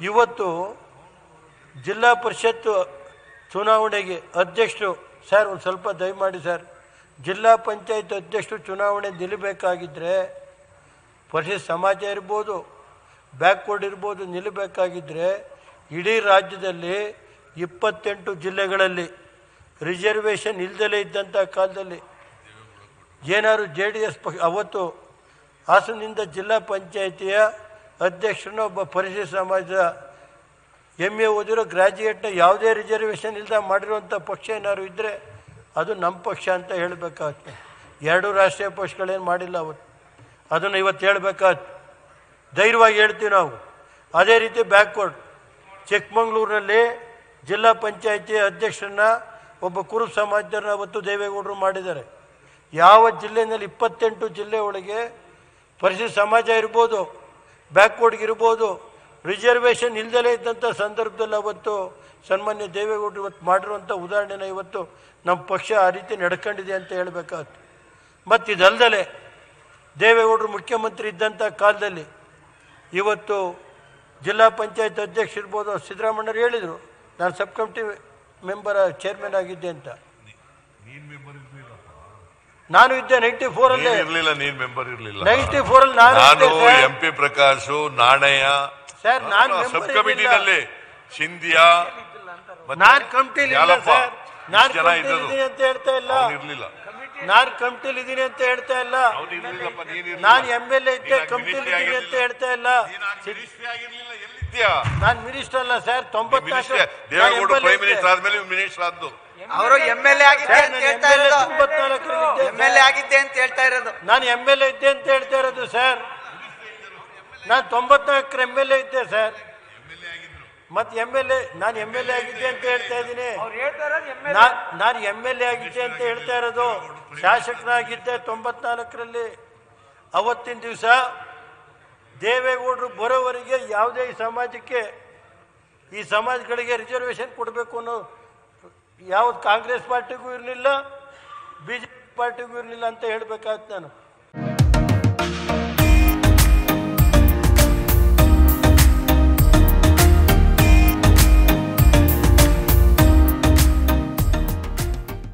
ಇವತ್ತು ಜಿಲ್ಲಾ ಪರಿಷತ್ ಚುನಾವಣೆಗೆ ಅಧ್ಯಕ್ಷರು ಸರ್ ಒಂದು ಸ್ವಲ್ಪ ದಯಮಾಡಿ ಸರ್ ಜಿಲ್ಲಾ ಪಂಚಾಯತ್ ಅಧ್ಯಕ್ಷರು ಚುನಾವಣೆ ನಿಲ್ಲಬೇಕಾಗಿದ್ದರೆ ಪರಿಷತ್ ಸಮಾಜ ಇರ್ಬೋದು ಬ್ಯಾಕ್ವರ್ಡ್ ಇರ್ಬೋದು ನಿಲ್ಲಬೇಕಾಗಿದ್ದರೆ ಇಡೀ ರಾಜ್ಯದಲ್ಲಿ ಇಪ್ಪತ್ತೆಂಟು ಜಿಲ್ಲೆಗಳಲ್ಲಿ ರಿಸರ್ವೇಷನ್ ಇಲ್ದಲೇ ಇದ್ದಂಥ ಕಾಲದಲ್ಲಿ ಏನಾದ್ರು ಜೆ ಡಿ ಎಸ್ ಪಕ್ಷ ಅವತ್ತು ಹಾಸನದಿಂದ ಜಿಲ್ಲಾ ಪಂಚಾಯಿತಿಯ ಅಧ್ಯಕ್ಷರನ್ನ ಒಬ್ಬ ಪರಿಶಿಷ್ಟ ಸಮಾಜದ ಎಮ್ ಎ ಓದಿರೋ ಗ್ರ್ಯಾಜುಯೇಟ್ನ ಯಾವುದೇ ರಿಸರ್ವೇಷನ್ ಇಲ್ಲದ ಮಾಡಿರುವಂಥ ಪಕ್ಷ ಏನಾದ್ರು ಇದ್ದರೆ ಅದು ನಮ್ಮ ಪಕ್ಷ ಅಂತ ಹೇಳಬೇಕಾಗತ್ತೆ ಎರಡು ರಾಷ್ಟ್ರೀಯ ಪಕ್ಷಗಳೇನು ಮಾಡಿಲ್ಲ ಅವತ್ತು ಅದನ್ನು ಇವತ್ತು ಹೇಳಬೇಕಾಗತ್ತೆ ಧೈರ್ಯವಾಗಿ ಹೇಳ್ತೀವಿ ನಾವು ಅದೇ ರೀತಿ ಬ್ಯಾಕ್ವರ್ಡ್ ಚಿಕ್ಕಮಂಗ್ಳೂರಿನಲ್ಲಿ ಜಿಲ್ಲಾ ಪಂಚಾಯಿತಿ ಅಧ್ಯಕ್ಷರನ್ನ ಒಬ್ಬ ಕುರುಬ ಸಮಾಜದವ್ರನ್ನ ಅವತ್ತು ದೇವೇಗೌಡರು ಮಾಡಿದ್ದಾರೆ ಯಾವ ಜಿಲ್ಲೆಯಲ್ಲಿ ಇಪ್ಪತ್ತೆಂಟು ಜಿಲ್ಲೆ ಒಳಗೆ ಪರಿಶಿಷ್ಟ ಸಮಾಜ ಇರ್ಬೋದು ಬ್ಯಾಕ್ವರ್ಡ್ಗೆ ಇರ್ಬೋದು ರಿಸರ್ವೇಷನ್ ಇಲ್ದಲೇ ಇದ್ದಂಥ ಸಂದರ್ಭದಲ್ಲಿ ಅವತ್ತು ಸನ್ಮಾನ್ಯ ದೇವೇಗೌಡರು ಇವತ್ತು ಮಾಡಿರುವಂಥ ಉದಾಹರಣೆನ ಇವತ್ತು ನಮ್ಮ ಪಕ್ಷ ಆ ರೀತಿ ನಡ್ಕೊಂಡಿದೆ ಅಂತ ಹೇಳಬೇಕಾಗುತ್ತೆ ಮತ್ತು ಇದಲ್ದಲೆ ದೇವೇಗೌಡರು ಮುಖ್ಯಮಂತ್ರಿ ಇದ್ದಂಥ ಕಾಲದಲ್ಲಿ ಇವತ್ತು ಜಿಲ್ಲಾ ಪಂಚಾಯತ್ ಅಧ್ಯಕ್ಷ ಇರ್ಬೋದು ಸಿದ್ದರಾಮಣ್ಣರು ಹೇಳಿದರು ನಾನು ಸಬ್ ಕಮಿಟಿ ಮೆಂಬರ್ ಚೇರ್ಮನ್ ಆಗಿದ್ದೆ ಅಂತ ನಾನು ಇದ್ದೆ ನೈಂಟಿ ಫೋರಲ್ಲೇ ನೀನ್ ಇರ್ಲಿಲ್ಲ ನೀನ್ ಮೆಂಬರ್ ಇರ್ಲಿಲ್ಲ ನೈಂಟಿ ಫೋರಲ್ಲಿ ನಾನು ನಾನು ಇದ್ದೆ sir. M P Prakash Nanaiah sir ನಾನು ಸಬ್ ಕಮಿಟಿನಲ್ಲಿ ಸಿಂಧಿಯಾ ಮತ್ತೆ ನಾನು ಕಮಿಟಿಲಿ ಇಲ್ಲ ಯಾಲಪ್ಪ, ಸರ್ ನಾನು ಇಷ್ಟ್ ಜನ ಕಮಿಟಿಲಿ ಇದ್ದದ್ದು. ಇದ್ದೀನಿ ಅಂತ ಹೇಳ್ತಾ ಇಲ್ಲ ಅವ್ನು ಇರ್ಲಿಲ್ಲ ನಾನು ಕಮಿಟಿಲಿ ಇದ್ದೀನಿ ಅಂತ ಹೇಳ್ತಾ ಇಲ್ಲ ಅವ್ನು ಇರ್ಲಿಲ್ಲಪ್ಪ ನೀನ್ ಇರ್ಲಿಲ್ಲ. ನಾನು ಎಮ್ ಎಲ್ ಎ ಇದ್ದೆ ನೀನ್ ಕಮಿಟಿಲಿ ministry ಇದ್ದೀನಿ ಅಂತ ಆಗಿರ್ಲಿಲ್ಲ. ಹೇಳ್ತಾ ಇಲ್ಲ ನೀನ್ ಆಗ ministry ಆಗಿರ್ಲಿಲ್ಲ, ಎಲ್ಲಿದ್ಯಾ? ನಾನು ಮಿನಿಸ್ಟರ್ ಅಲ್ಲ ಸರ್ ತೊಂಬತ್ನಾಲ್ಕು Ministry- ದೇವೇಗೌಡ ಪ್ರೈಮ್ ಮಿನಿಸ್ಟರ್ ಆದ್ಮೇಲೆ ಮಿನಿಸ್ಟರ್ ಆದ್ದು ಅವರು ಎಂ ಎಲ್ ಎ ಆಗಿದ್ದೆ ಸರ್, ಅಂತ ನಾನು ಹೇಳ್ತಾ MLA ಇರೋದು ತೊಂಬತ್ನಾಲ್ಕರಲ್ಲಿ ಇದ್ದೆ ಎಂ ಎಲ್ ಎ ಆಗಿದ್ದೆ ಅಂತ ಹೇಳ್ತಾ ಇರೋದು ನಾನು ಎಮ್ ಎಲ್ ಎ ಇದ್ದೆ ಅಂತ ಹೇಳ್ತಾ ಇರೋದು ಸರ್ ನಾನು ತೊಂಬತ್ನಾಲ್ಕರ ಎಮ್ ಎಲ್ ಎ ಇದ್ದೆ ಸರ್ ಮತ್ತೆ ಎಮ್ ಎಲ್ ಎ ನಾನು ಎಮ್ ಎಲ್ ಎ ಆಗಿದ್ದೆ ಅಂತ ಹೇಳ್ತಾ ಇದ್ದೀನಿ ನಾನ್- ನಾನು ಎಮ್ ಎಲ್ ಎ ಆಗಿದ್ದೆ ಅಂತ ಹೇಳ್ತಾ ಇರೋದು ಶಾಸಕನಾಗಿದ್ದೆ ತೊಂಬತ್ನಾಲ್ಕರಲ್ಲಿ ಅವತ್ತಿನ ದಿವಸ ದೇವೇಗೌಡರು ಬರೋವರೆಗೆ ಯಾವುದೇ ಈ ಸಮಾಜಕ್ಕೆ ಈ ಸಮಾಜಗಳಿಗೆ ರಿಸರ್ವೇಷನ್ ಕೊಡಬೇಕು ಅನ್ನೋ ಯಾವ್ದು ಕಾಂಗ್ರೆಸ್ ಪಾರ್ಟಿಗೂ ಇರಲಿಲ್ಲ ಬಿ ಜೆ ಪಿ ಪಾರ್ಟಿಗೂ ಇರಲಿಲ್ಲ ಅಂತ ಹೇಳ್ಬೇಕಾಯ್ತು ನಾನು